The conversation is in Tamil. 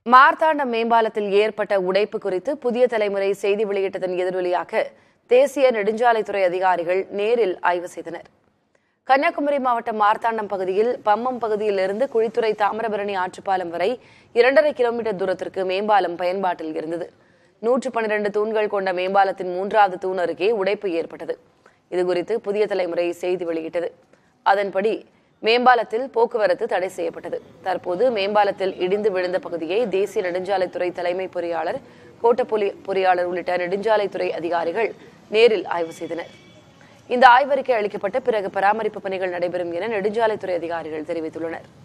மார்த்தாண்டம் மேம்பாலத்தில் ஏற்பட்ட உடைப்பு குறித்து புதிய தலைமுறை செய்தி வெளியிட்டதன் எதிரொலியாக தேசிய நெடுஞ்சாலைத்துறை அதிகாரிகள் நேரில் ஆய்வு செய்தனர் கன்னியாகுமரி மாவட்டம் மார்த்தாண்டம் பகுதியில் பம்மம் பகுதியிலிருந்து குழித்துறை தாமிரபரணி ஆற்றுப்பாலம் வரை இரண்டரை கிலோமீட்டர் தூரத்திற்கு மேம்பாலம் பயன்பாட்டில் இருந்தது நூற்று பன்னிரண்டு தூண்கள் கொண்ட மேம்பாலத்தின் மூன்றாவது தூண் அருகே உடைப்பு ஏற்பட்டது இதுகுறித்து புதிய தலைமுறை செய்தி வெளியிட்டது அதன்படி மேம்பாலத்தில் போக்குவரத்து தடை செய்யப்பட்டது தற்போது மேம்பாலத்தில் இடிந்து விழுந்த பகுதியை தேசிய நெடுஞ்சாலைத்துறை தலைமை பொறியாளர் கோட்ட பொலி பொறியாளர் உள்ளிட்ட நெடுஞ்சாலைத்துறை அதிகாரிகள் நேரில் ஆய்வு செய்தனர் இந்த ஆய்வறிக்கை அளிக்கப்பட்ட பிறகு பராமரிப்பு பணிகள் நடைபெறும் என நெடுஞ்சாலைத்துறை அதிகாரிகள் தெரிவித்துள்ளனர்